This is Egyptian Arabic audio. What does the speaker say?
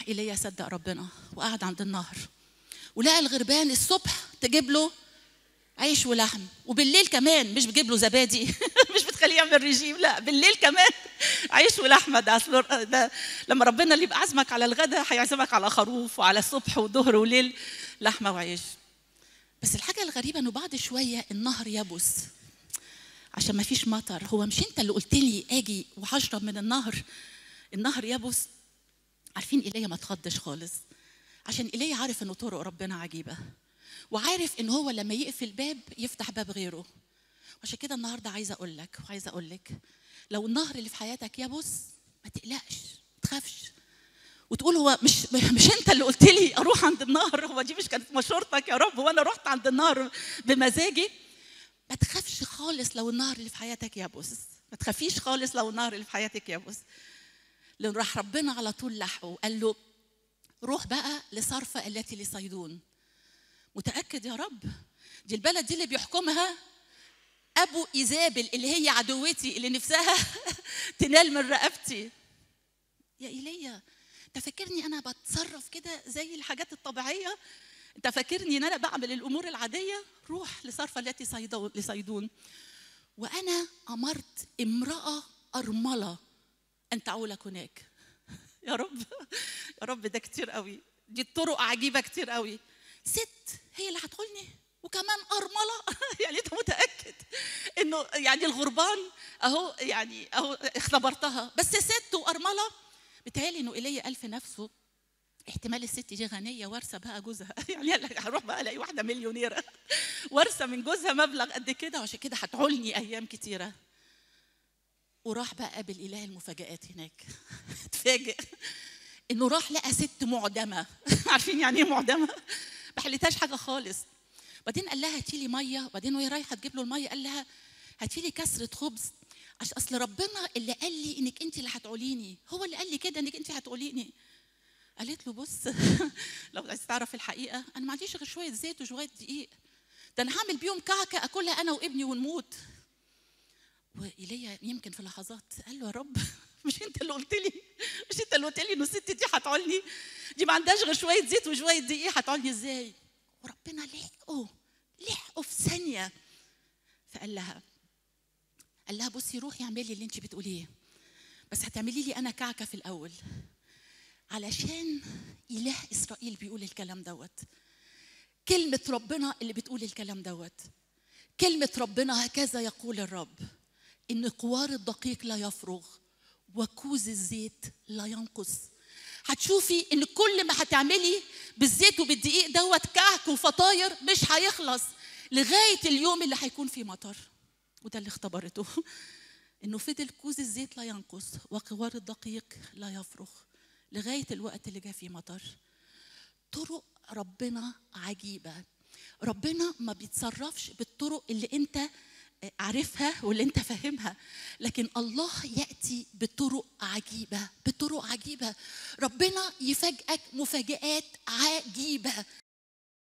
راح ايليا صدق ربنا وقعد عند النهر ولقى الغربان الصبح تجيب له عيش ولحم وبالليل كمان مش بتجيب له زبادي مش بتخليه يعمل ريجيم لا بالليل كمان عيش ولحمه ده اصل ده لما ربنا اللي يبقى عزمك على الغداء هيعزمك على خروف وعلى الصبح وظهر وليل لحمه وعيش بس الحاجه الغريبه انه بعد شويه النهر يبس عشان ما فيش مطر هو مش انت اللي قلت لي اجي وهشرب من النهر النهر يبس عارفين ايليا ما تخضش خالص عشان ايليا عارف ان طرق ربنا عجيبه وعارف ان هو لما يقفل باب يفتح باب غيره عشان كده النهارده عايزه اقول لك وعايزه اقول لك لو النهر اللي في حياتك يبس ما تقلقش ما تخافش وتقول هو مش مش انت اللي قلت لي اروح عند النهر هو دي مش كانت مشورتك يا رب وانا رحت عند النهر بمزاجي ما تخافش خالص لو النهر اللي في حياتك يبس ما تخافيش خالص لو النهر اللي في حياتك يبس لان راح ربنا على طول لحقه وقال له روح بقى لصرفة التي لصيدون متأكد يا رب دي البلد دي اللي بيحكمها أبو إيزابل اللي هي عدوتي اللي نفسها تنال من رقبتي يا إيليا أنت فاكرني أنا بتصرف كده زي الحاجات الطبيعية أنت فاكرني إن أنا بعمل الأمور العادية روح لصرفة التي صيدون لصيدون وأنا أمرت امرأة أرملة أن تعولك هناك يا رب يا رب ده كتير قوي دي الطرق عجيبة كتير قوي ست هي اللي هتقولني وكمان أرملة يعني أنت متأكد إنه يعني الغربان أهو يعني أهو اختبرتها بس ست وأرملة بتهيألي إنه إيليا قال في نفسه احتمال الست دي غنية وارثة بقى جوزها يعني هروح بقى ألاقي واحدة مليونيرة وارثة من جوزها مبلغ قد كده وعشان كده هتعولني أيام كتيرة وراح بقى قابل إله المفاجآت هناك اتفاجئ إنه راح لقى ست معدمة عارفين يعني إيه معدمة؟ ما حلتهاش حاجة خالص بعدين قال لها هاتي لي مية وبعدين وهي رايحة تجيب له المية قال لها هاتي لي كسرة خبز عشان أصل ربنا اللي قال لي إنك أنت اللي هتعوليني هو اللي قال لي كده إنك أنت هتعوليني قالت له بص لو عايز تعرف الحقيقة أنا ما عنديش غير شوية زيت وشوية دقيق ده أنا هعمل بيهم كعكة أكلها أنا وابني ونموت وإيليا يمكن في لحظات قال له يا رب مش انت اللي قلت لي مش انت اللي قلت لي انه الست دي هتعولني دي ما عندهاش غير شويه زيت وشويه دقيق هتعولني ازاي وربنا لحقه لحقه في ثانيه فقال لها قال لها بصي روحي اعملي اللي انت بتقوليه بس هتعملي لي انا كعكه في الاول علشان اله اسرائيل بيقول الكلام دوت كلمه ربنا اللي بتقول الكلام دوت كلمه ربنا هكذا يقول الرب ان قوار الدقيق لا يفرغ وكوز الزيت لا ينقص هتشوفي ان كل ما هتعملي بالزيت وبالدقيق دوت كعك وفطاير مش هيخلص لغايه اليوم اللي هيكون فيه مطر وده اللي اختبرته انه فضل كوز الزيت لا ينقص وقوار الدقيق لا يفرغ لغايه الوقت اللي جاء فيه مطر طرق ربنا عجيبه ربنا ما بيتصرفش بالطرق اللي انت عارفها واللي انت فاهمها لكن الله ياتي بطرق عجيبه بطرق عجيبه ربنا يفاجئك مفاجات عجيبه